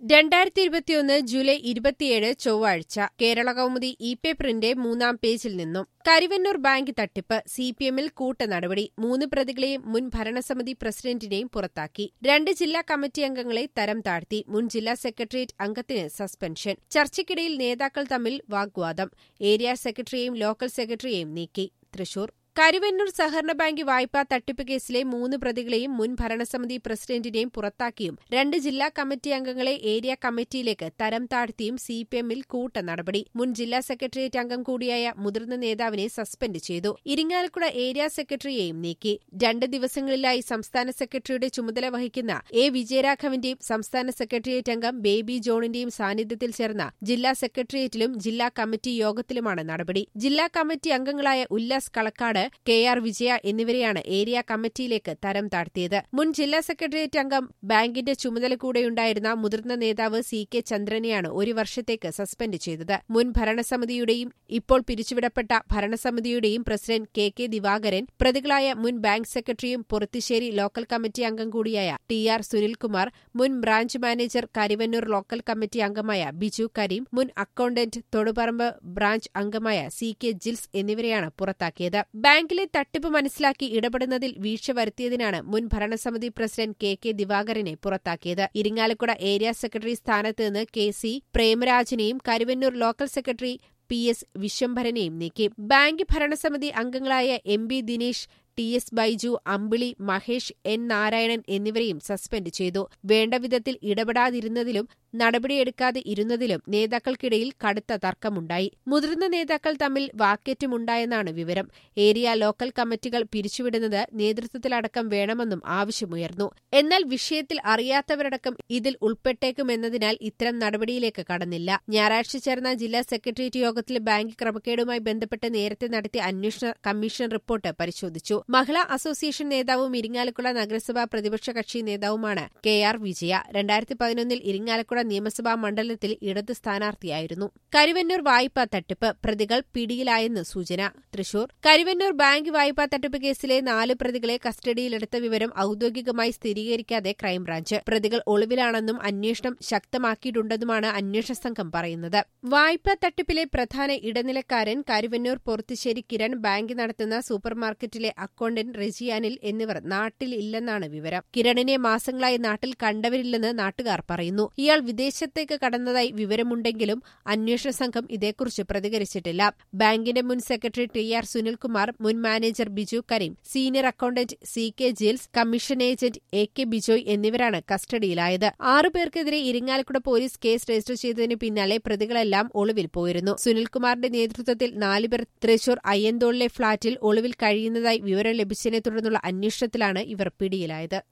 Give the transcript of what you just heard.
രണ്ടായിരത്തി ഇരുപത്തിയൊന്ന് ജൂലൈ ഇരുപത്തിയേഴ് ചൊവ്വാഴ്ച കേരള കൗമുദി ഇ പേപ്പറിന്റെ മൂന്നാം പേജിൽ നിന്നും കരിവന്നൂർ ബാങ്ക് തട്ടിപ്പ് സി പി എമ്മിൽ കൂട്ട നടപടി മൂന്ന് പ്രതികളെയും മുൻ ഭരണസമിതി പ്രസിഡന്റിനെയും പുറത്താക്കി രണ്ട് ജില്ലാ കമ്മിറ്റി അംഗങ്ങളെ തരം താഴ്ത്തി മുൻ ജില്ലാ സെക്രട്ടേറിയറ്റ് അംഗത്തിന് സസ്പെൻഷൻ ചർച്ചയ്ക്കിടയിൽ നേതാക്കൾ തമ്മിൽ വാഗ്വാദം ഏരിയ സെക്രട്ടറിയെയും ലോക്കൽ സെക്രട്ടറിയെയും നീക്കി തൃശൂർ കരുവന്നൂർ സഹകരണ ബാങ്ക് വായ്പാ തട്ടിപ്പ് കേസിലെ മൂന്ന് പ്രതികളെയും മുൻ ഭരണസമിതി പ്രസിഡന്റിനെയും പുറത്താക്കിയും രണ്ട് ജില്ലാ കമ്മിറ്റി അംഗങ്ങളെ ഏരിയ കമ്മിറ്റിയിലേക്ക് തരം താഴ്ത്തിയും സി പി എമ്മിൽ കൂട്ട നടപടി മുൻ ജില്ലാ സെക്രട്ടേറിയറ്റ് അംഗം കൂടിയായ മുതിർന്ന നേതാവിനെ സസ്പെൻഡ് ചെയ്തു ഇരിങ്ങാലക്കുട ഏരിയ സെക്രട്ടറിയെയും നീക്കി രണ്ട് ദിവസങ്ങളിലായി സംസ്ഥാന സെക്രട്ടറിയുടെ ചുമതല വഹിക്കുന്ന എ വിജയരാഘവന്റെയും സംസ്ഥാന സെക്രട്ടേറിയറ്റ് അംഗം ബേബി ജോണിന്റെയും സാന്നിധ്യത്തിൽ ചേർന്ന ജില്ലാ സെക്രട്ടേറിയറ്റിലും ജില്ലാ കമ്മിറ്റി യോഗത്തിലുമാണ് നടപടി ജില്ലാ കമ്മിറ്റി അംഗങ്ങളായ ഉല്ലാസ് കളക്കാട് കെ ആർ വിജയ എന്നിവരെയാണ് ഏരിയ കമ്മിറ്റിയിലേക്ക് തരം താഴ്ത്തിയത് മുൻ ജില്ലാ സെക്രട്ടേറിയറ്റ് അംഗം ബാങ്കിന്റെ ചുമതല കൂടെയുണ്ടായിരുന്ന മുതിർന്ന നേതാവ് സി കെ ചന്ദ്രനെയാണ് ഒരു വർഷത്തേക്ക് സസ്പെൻഡ് ചെയ്തത് മുൻ ഭരണസമിതിയുടെയും ഇപ്പോൾ പിരിച്ചുവിടപ്പെട്ട ഭരണസമിതിയുടെയും പ്രസിഡന്റ് കെ കെ ദിവാകരൻ പ്രതികളായ മുൻ ബാങ്ക് സെക്രട്ടറിയും പൊറത്തിശ്ശേരി ലോക്കൽ കമ്മിറ്റി അംഗം കൂടിയായ ടി ആർ സുനിൽകുമാർ മുൻ branch manager Karivannur local committee അംഗമായ ബിജു കരീം മുൻ അക്കൌണ്ടന്റ് തൊടുപറമ്പ് ബ്രാഞ്ച് അംഗമായ സി കെ ജിൽസ് എന്നിവരെയാണ് പുറത്താക്കിയത് ബാങ്കിലെ തട്ടിപ്പ് മനസ്സിലാക്കി ഇടപെടുന്നതിൽ വീഴ്ച വരുത്തിയതിനാണ് മുൻ ഭരണസമിതി പ്രസിഡന്റ് കെ കെ ദിവാകരനെ പുറത്താക്കിയത് ഇരിങ്ങാലക്കുട ഏരിയ സെക്രട്ടറി സ്ഥാനത്ത് നിന്ന് കെ സി പ്രേമരാജനെയും Karuvannur local secretary P S വിശ്വംഭരനെയും നീക്കി ബാങ്ക് ഭരണസമിതി അംഗങ്ങളായ M B Dinesh T S Baiju Ambili Mahesh N Narayanan എന്നിവരെയും സസ്പെൻഡ് ചെയ്തു വേണ്ട വിധത്തിൽ ഇടപെടാതിരുന്നതിലും നടപടിയെടുക്കാതെ ഇരുന്നതിലും നേതാക്കൾക്കിടയിൽ കടുത്ത തർക്കമുണ്ടായി മുതിർന്ന നേതാക്കൾ തമ്മിൽ വാക്കേറ്റമുണ്ടായെന്നാണ് വിവരം ഏരിയ ലോക്കൽ കമ്മിറ്റികൾ പിരിച്ചുവിടുന്നത് നേതൃത്വത്തിലടക്കം വേണമെന്നും ആവശ്യമുയർന്നു എന്നാൽ വിഷയത്തിൽ അറിയാത്തവരടക്കം ഇതിൽ ഉൾപ്പെട്ടേക്കുമെന്നതിനാൽ ഇത്തരം നടപടിയിലേക്ക് കടന്നില്ല ഞായറാഴ്ച ചേർന്ന ജില്ലാ സെക്രട്ടേറിയറ്റ് യോഗത്തിൽ ബാങ്ക് ക്രമക്കേടുമായി ബന്ധപ്പെട്ട് നേരത്തെ നടത്തിയ അന്വേഷണ കമ്മീഷൻ റിപ്പോർട്ട് പരിശോധിച്ചു മഹിളാ അസോസിയേഷൻ നേതാവും ഇരിങ്ങാലക്കുട നഗരസഭാ പ്രതിപക്ഷ കക്ഷി നേതാവുമാണ് കെ ആർ വിജയ രണ്ടായിരത്തി പതിനൊന്നിൽ ഇരിങ്ങാലക്കുട നിയമസഭാ മണ്ഡലത്തിൽ ഇടത് സ്ഥാനാർത്ഥിയായിരുന്നു കരുവന്നൂർ വായ്പാ തട്ടിപ്പ് പ്രതികൾ പിടിയിലായെന്ന് സൂചന തൃശൂർ കരുവന്നൂർ ബാങ്ക് വായ്പാ തട്ടിപ്പ് കേസിലെ നാല് പ്രതികളെ കസ്റ്റഡിയിലെടുത്ത വിവരം ഔദ്യോഗികമായി സ്ഥിരീകരിക്കാതെ ക്രൈംബ്രാഞ്ച് പ്രതികൾ ഒളിവിലാണെന്നും അന്വേഷണം ശക്തമാക്കിയിട്ടുണ്ടെന്നുമാണ് അന്വേഷണ സംഘം പറയുന്നത് വായ്പാ തട്ടിപ്പിലെ പ്രധാന ഇടനിലക്കാരൻ കരുവന്നൂർ പൊറത്തുശ്ശേരി കിരൺ ബാങ്ക് നടത്തുന്ന സൂപ്പർമാർക്കറ്റിലെ അക്കൌണ്ടന്റ് റെജിയാനിൽ എന്നിവർ നാട്ടിൽ ഇല്ലെന്നാണ് വിവരം കിരണിനെ മാസങ്ങളായി നാട്ടിൽ കണ്ടവരില്ലെന്ന് നാട്ടുകാർ പറയുന്നു ഇയാൾ വിദേശത്തേക്ക് കടന്നതായി വിവരമുണ്ടെങ്കിലും അന്വേഷണ സംഘം ഇതേക്കുറിച്ച് പ്രതികരിച്ചിട്ടില്ല ബാങ്കിന്റെ മുൻ സെക്രട്ടറി ടി ആർ സുനിൽകുമാർ മുൻ manager Biju Kareem senior accountant C K Jils commission agent A K Bijoy എന്നിവരാണ് കസ്റ്റഡിയിലായത് ആറുപേർക്കെതിരെ ഇരിങ്ങാലക്കുട പോലീസ് കേസ് രജിസ്റ്റർ ചെയ്തതിന് പിന്നാലെ പ്രതികളെല്ലാം ഒളിവിൽ പോയിരുന്നു സുനിൽകുമാറിന്റെ നേതൃത്വത്തിൽ നാലുപേർ തൃശൂർ അയ്യന്തോളിലെ ഫ്ളാറ്റിൽ ഒളിവിൽ കഴിയുന്നതായി വിവരം ലഭിച്ചതിനെ തുടർന്നുള്ള അന്വേഷണത്തിലാണ് ഇവർ പിടിയിലായത്